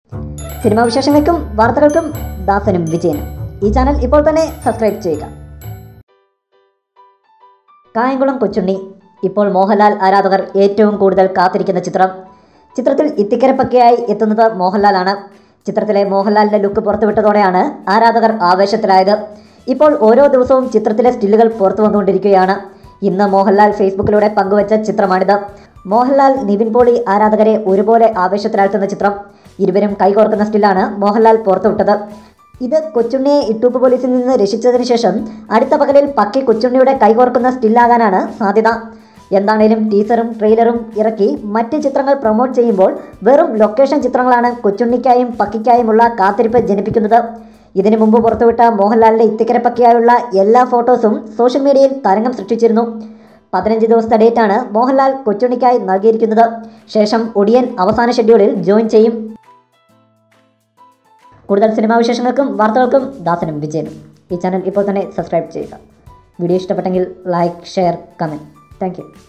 cinema വിശേഷങ്ങൾക്കും വാർത്തകൾക്കും ദാസനും വിജയനും ഈ ചാനൽ ഇപ്പോൾ തന്നെ സബ്സ്ക്രൈബ് ചെയ്യുക കായംകുളം കൊച്ചുണ്ണി ഇപ്പോൾ മോഹൻലാൽ ആരാധകർ ഏറ്റവും കൂടുതൽ കാത്തിരിക്കുന്ന ചിത്രം ചിത്രത്തിൽ ഇത്തിക്കരപ്പക്കയായി എത്തുന്നത് മോഹൻലാലാണ് ചിത്രത്തിലെ മോഹൻലാലിന്റെ ലുക്ക് പുറത്തുവിട്ടതോടെയാണ് ആരാധകർ ആവേശത്തിലായത് ഇപ്പോൾ ഓരോ ദിവസവും ചിത്രത്തിലെ സ്റ്റില്ലുകൾ പുറത്തു വന്നുകൊണ്ടിരിക്കുകയാണ് ഇന്ന് മോഹൻലാൽ ഫേസ്ബുക്കിലൂടെ പങ്കുവച്ച ചിത്രമാണിത് മോഹൻലാൽ നിവിൻ പോളി ആരാധകരെ ഒരുപോലെ ആവേശത്തിലാഴ്ത്തുന്ന ചിത്രം ഇരുവരും കൈകോർക്കുന്ന സ്റ്റില്ലാണ് മോഹൻലാൽ പുറത്തുവിട്ടത് ഇത് കൊച്ചുണ്ണിയെ ഇട്ടൂപ്പ് പോലീസിൽ നിന്ന് രക്ഷിച്ചതിന് ശേഷം അടുത്ത പകലിൽ പക്കി കൊച്ചുണ്ണിയുടെ കൈകോർക്കുന്ന സ്റ്റില്ലാകാനാണ് സാധ്യത എന്താണേലും ടീസറും ട്രെയിലറും ഇറക്കി മറ്റ് ചിത്രങ്ങൾ പ്രൊമോട്ട് ചെയ്യുമ്പോൾ വെറും ലൊക്കേഷൻ ചിത്രങ്ങളാണ് കൊച്ചുണ്ണിക്കായും പക്കിക്കായുമുള്ള കാത്തിരിപ്പ് ജനിപ്പിക്കുന്നത് ഇതിനു മുമ്പ് പുറത്തുവിട്ട മോഹൻലാലിന്റെ ഇത്തിക്കരപ്പക്കിയായുള്ള എല്ലാ ഫോട്ടോസും സോഷ്യൽ മീഡിയയിൽ തരംഗം സൃഷ്ടിച്ചിരുന്നു പതിനഞ്ച് ദിവസത്തെ ഡേറ്റാണ് മോഹൻലാൽ കൊച്ചുണ്ണിക്കായി നൽകിയിരിക്കുന്നത് ശേഷം ഒടിയൻ അവസാന ഷെഡ്യൂളിൽ ജോയിൻ ചെയ്യും കൂടുതൽ സിനിമാ വിശേഷങ്ങൾക്കും വാർത്തകൾക്കും ദാസനും വിജയനും ഈ ചാനൽ ഇപ്പോൾ തന്നെ സബ്സ്ക്രൈബ് ചെയ്യുക വീഡിയോ ഇഷ്ടപ്പെട്ടെങ്കിൽ ലൈക്ക് ഷെയർ കമൻറ്റ് താങ്ക്